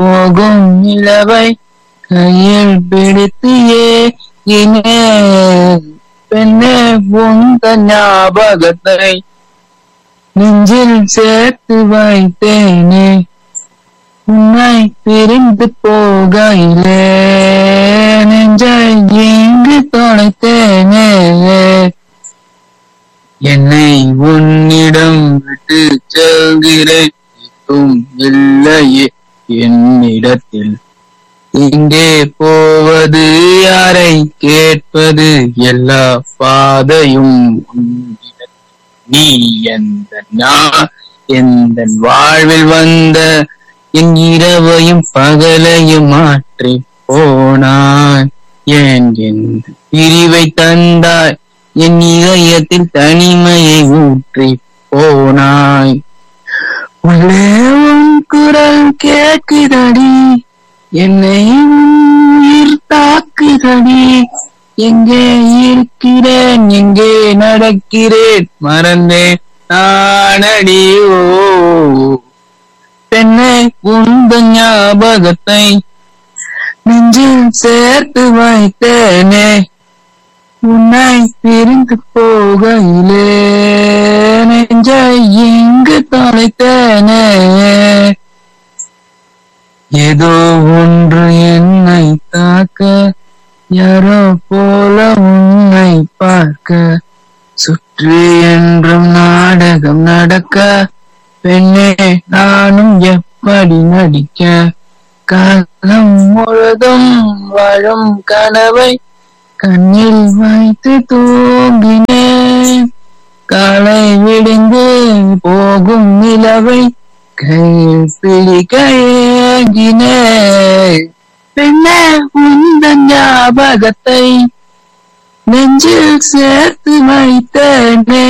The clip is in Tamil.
போகும் நிலவை கையில் பிடித்து ஏகினேன் பெண்ணே உந்த ஞாபகத்தை நெஞ்சில் சேர்த்து வைத்தேனே உன்னை பிரிந்து போகையிலே நெஞ்சை இங்கு தொலைத்தேனே என்னை உன்னிடம் விட்டு செல்கிறேன் எதுவும் இல்லையே என்னிடத்தில் எங்கே போவது யாரை கேட்பது எல்லா பாதையும் உன்னிடத்தில். நீ எந்த நான் எந்த வாழ்வில் வந்த என் இரவையும் பகலையும் மாற்றி போனாய் ஏன் எந்த பிரிவை தந்தாய் என் இதயத்தில் தனிமையை ஊற்றி போனாய் உள்ளே உன் குரல் கேட்குதடி என்னை உன் உயிர் தாக்குதடி எங்கே இருக்கிறேன் எங்கே நடக்கிறேன் மறந்தேன் நானடி ஓ பெண்ணை உந்த ஞாபகத்தை நெஞ்சில் சேர்த்து வைத்தேனே உன்னை பிரிந்து போகையிலே நெஞ்சை இங்கு தொலைத்தேனே ஏதோ ஒன்று என்னை தாக்க யாரோ போல உன்னை பார்க்க சுற்றி என்றும் நாடகம் நடக்க பெண்ணே நானும் எப்படி நடிக்க காலம் முழுதும் வாழும் கனவை கண்ணில் வைத்து தூங்கினேன் காலை விடிந்து போகும் நிலவை கையில் பிடிக்க ஏங்கினேன் பெண்ணே உந்தன் ஞாபகத்தை நெஞ்சில் சேர்த்து வைத்தேனே